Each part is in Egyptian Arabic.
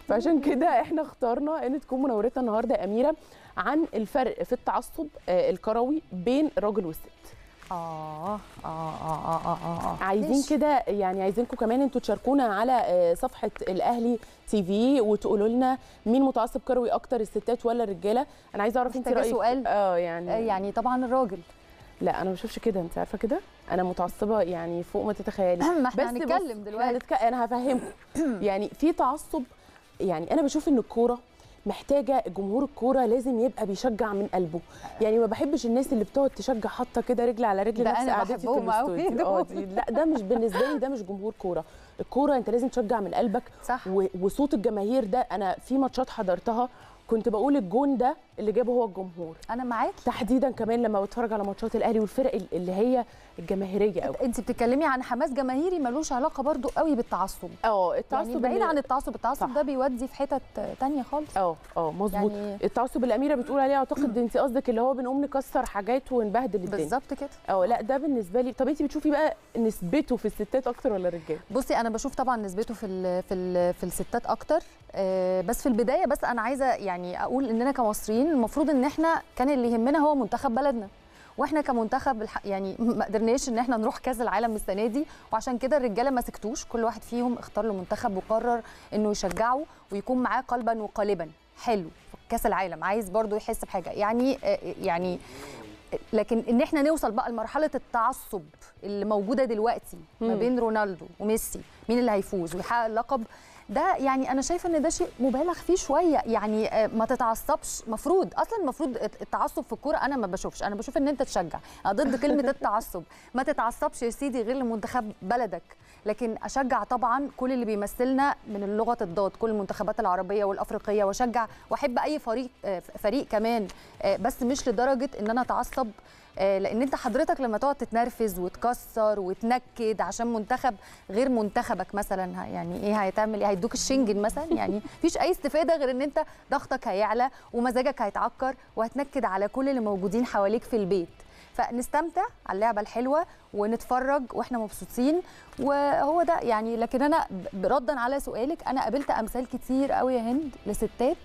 فعشان كده احنا اخترنا ان تكون منورتنا النهارده يا اميره عن الفرق في التعصب آه، الكروي بين الراجل والست اه اه اه اه اه اه عايزين ماشي. كده يعني عايزينكم كمان انتوا تشاركونا على آه، صفحه الاهلي تي في وتقولوا لنا مين متعصب كروي اكتر الستات ولا الرجاله انا عايزه اعرف انت محتاجة رايك سؤال؟ اه يعني آه، يعني طبعا الراجل لا انا ما بشوفش كده انت عارفه كده انا متعصبه يعني فوق ما تتخيلي ما احنا بس بص، هنتكلم احنا دلوقتي هنتك... انا هفهمكم يعني في تعصب يعني انا بشوف ان الكوره محتاجه جمهور الكوره لازم يبقى بيشجع من قلبه يعني ما بحبش الناس اللي بتقعد تشجع حاطه كده رجل على رجل ده نفس أنا قعدتي في بحبهم أوي الاستوديو اه دول. دي لا ده مش بالنسبه لي ده مش جمهور كوره الكوره انت لازم تشجع من قلبك صح و... وصوت الجماهير ده انا في ماتشات حضرتها كنت بقول الجون ده اللي جابه هو الجمهور انا معاكي تحديدا كمان لما بتفرج على ماتشات الاهلي والفرق ال- اللي هي الجماهيريه قوي انت بتتكلمي عن حماس جماهيري ملوش علاقه برضو قوي بالتعصب اه التعصب يعني بعيد اللي- عن التعصب التعصب صح. ده بيودي في حتت تانية خالص اه اه مظبوط يعني التعصب اللي الاميره بتقول عليه اعتقد انت قصدك اللي هو بنقوم نكسر حاجات ونبهدل الدنيا بالظبط كده اه لا ده بالنسبه لي طب انت بتشوفي بقى نسبته في الستات اكتر ولا الرجاله بصي انا بشوف طبعا نسبته في ال في ال في الستات اكتر آه، بس في البدايه بس انا عايزه يعني اقول اننا كمصريين المفروض ان احنا كان اللي يهمنا هو منتخب بلدنا واحنا كمنتخب الح- يعني ما قدرناش ان احنا نروح كاس العالم السنه دي وعشان كده الرجاله ما سكتوش كل واحد فيهم اختار له منتخب وقرر انه يشجعه ويكون معاه قلبا وقالبا حلو في كاس العالم عايز برضو يحس بحاجه يعني آه، يعني لكن ان احنا نوصل بقى لمرحله التعصب اللي موجوده دلوقتي ما مم. بين رونالدو وميسي مين اللي هيفوز ويحقق اللقب ده يعني انا شايفه ان ده شيء مبالغ فيه شويه يعني آه، ما تتعصبش مفروض اصلا المفروض التعصب في الكوره انا ما بشوفش انا بشوف ان انت تشجع انا ضد كلمه التعصب ما تتعصبش يا سيدي غير لمنتخب بلدك لكن اشجع طبعا كل اللي بيمثلنا من لغه الضاد كل المنتخبات العربيه والافريقيه واشجع واحب اي فريق آه، فريق كمان آه، بس مش لدرجه ان انا اتعصب آه، لان انت حضرتك لما تقعد تتنرفز وتكسر وتنكد عشان منتخب غير منتخبك مثلا ه- يعني ايه هيتعمل ايه هيدوك الشنجن مثلا يعني مفيش اي استفاده غير ان انت ضغطك هيعلى ومزاجك هيتعكر وهتنكد على كل اللي موجودين حواليك في البيت فنستمتع على اللعبه الحلوه ونتفرج واحنا مبسوطين وهو ده يعني لكن انا ب- ردا على سؤالك انا قابلت امثال كتير قوي يا هند لستات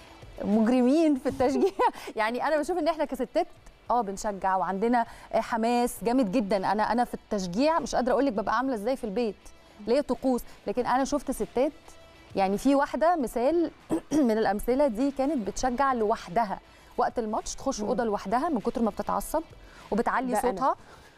مجرمين في التشجيع يعني انا بشوف ان احنا كستات اه بنشجع وعندنا حماس جامد جدا انا انا في التشجيع مش قادره اقول لك ببقى عامله ازاي في البيت ليا طقوس لكن انا شفت ستات يعني في واحده مثال من الامثله دي كانت بتشجع لوحدها وقت الماتش تخش اوضه لوحدها من كتر ما بتتعصب وبتعلي ده أنا. صوتها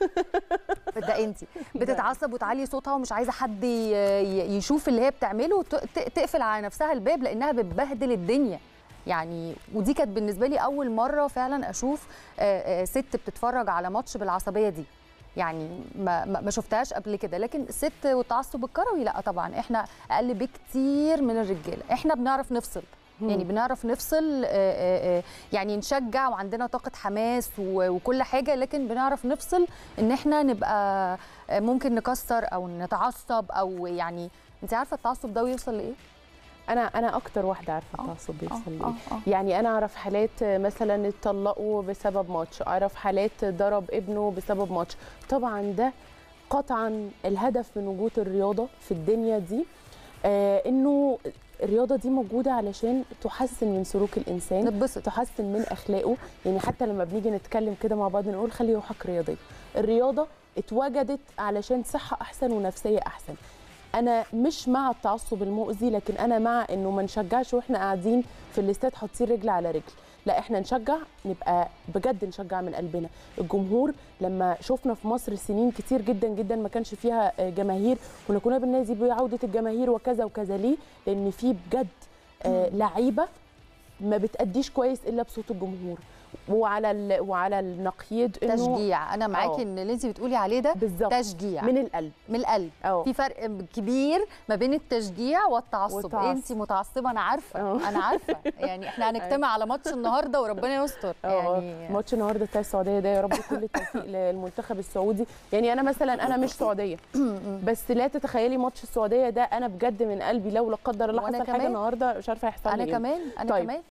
ده انت بتتعصب وتعلي صوتها ومش عايزه حد ي- ي- يشوف اللي هي بتعمله وت- ت- تقفل على نفسها الباب لانها بتبهدل الدنيا يعني ودي كانت بالنسبه لي اول مره فعلا اشوف آه، آه، ست بتتفرج على ماتش بالعصبيه دي يعني ما ما ما شفتهاش قبل كده لكن الست والتعصب الكروي لا طبعا احنا اقل بكتير من الرجاله احنا بنعرف نفصل يعني بنعرف نفصل آه، آه، آه، يعني نشجع وعندنا طاقة حماس و- وكل حاجة لكن بنعرف نفصل ان احنا نبقى آه، ممكن نكسر او نتعصب او يعني انت عارفة التعصب ده ويوصل لايه؟ انا انا اكتر واحده عارفه آه، التعصب بيوصل آه، لايه آه، آه. يعني انا اعرف حالات مثلا اتطلقوا بسبب ماتش اعرف حالات ضرب ابنه بسبب ماتش طبعا ده قطعا الهدف من وجود الرياضه في الدنيا دي آه انه الرياضه دي موجوده علشان تحسن من سلوك الانسان نتبسط تحسن من اخلاقه يعني حتى لما بنيجي نتكلم كده مع بعض نقول خلي روحك رياضيه الرياضه اتوجدت علشان صحه احسن ونفسيه احسن انا مش مع التعصب المؤذي لكن انا مع انه ما نشجعش واحنا قاعدين في الاستاد حاطين رجل على رجل لا احنا نشجع نبقى بجد نشجع من قلبنا الجمهور لما شفنا في مصر سنين كتير جدا جدا ما كانش فيها آه، جماهير كنا كنا بننادي بعوده الجماهير وكذا وكذا ليه لان في بجد آه، لعيبه ما بتأديش كويس الا بصوت الجمهور وعلى ال... وعلى النقيض انه تشجيع انا معاكي آه. ان اللي انت بتقولي عليه ده بالظبط تشجيع من القلب من القلب اه في فرق كبير ما بين التشجيع والتعصب والتعصب. انت متعصبه انا عارفه اه. انا عارفه يعني احنا هنجتمع على ماتش النهارده وربنا يستر اه يعني ماتش النهارده بتاع السعوديه ده يا رب كل التوفيق للمنتخب السعودي يعني انا مثلا انا مش سعوديه بس لا تتخيلي ماتش السعوديه ده انا بجد من قلبي لو لا قدر الله وأنا حصل حاجه كمان. النهارده مش عارفه هيحصل لي انا إيه. كمان انا طيب. كمان